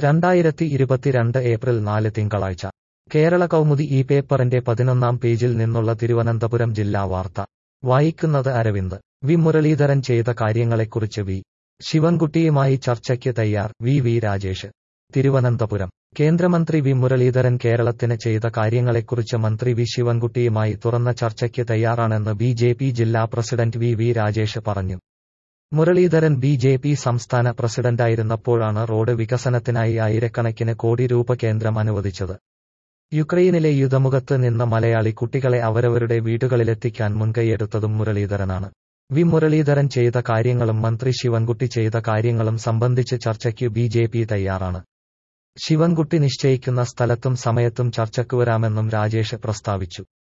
രണ്ടായിരത്തി ഇരുപത്തിരണ്ട് ഏപ്രിൽ നാല് തിങ്കളാഴ്ച കേരള കൗമുദി ഈ പേപ്പറിന്റെ പതിനൊന്നാം പേജിൽ നിന്നുള്ള തിരുവനന്തപുരം ജില്ലാ വാർത്ത വായിക്കുന്നത് അരവിന്ദ് വി മുരളീധരൻ ചെയ്ത കാര്യങ്ങളെക്കുറിച്ച് വി ശിവൻകുട്ടിയുമായി ചർച്ചയ്ക്ക് തയ്യാർ വി വി രാജേഷ് തിരുവനന്തപുരം കേന്ദ്രമന്ത്രി വി മുരളീധരൻ കേരളത്തിന് ചെയ്ത കാര്യങ്ങളെക്കുറിച്ച് മന്ത്രി വി ശിവൻകുട്ടിയുമായി തുറന്ന ചർച്ചയ്ക്ക് തയ്യാറാണെന്ന് ബി ജെ പി ജില്ലാ പ്രസിഡന്റ് വി വി രാജേഷ് പറഞ്ഞു മുരളീധരൻ ബി ജെ പി സംസ്ഥാന പ്രസിഡന്റായിരുന്നപ്പോഴാണ് റോഡ് വികസനത്തിനായി ആയിരക്കണക്കിന് കോടി രൂപ കേന്ദ്രം അനുവദിച്ചത് യുക്രൈനിലെ യുദ്ധമുഖത്ത് നിന്ന മലയാളി കുട്ടികളെ അവരവരുടെ വീടുകളിലെത്തിക്കാൻ മുൻകൈയെടുത്തതും മുരളീധരനാണ് വി മുരളീധരൻ ചെയ്ത കാര്യങ്ങളും മന്ത്രി ശിവൻകുട്ടി ചെയ്ത കാര്യങ്ങളും സംബന്ധിച്ച് ചർച്ചയ്ക്ക് ബി ജെ പി തയ്യാറാണ് ശിവൻകുട്ടി നിശ്ചയിക്കുന്ന സ്ഥലത്തും സമയത്തും ചർച്ചയ്ക്ക് വരാമെന്നും രാജേഷ് പ്രസ്താവിച്ചു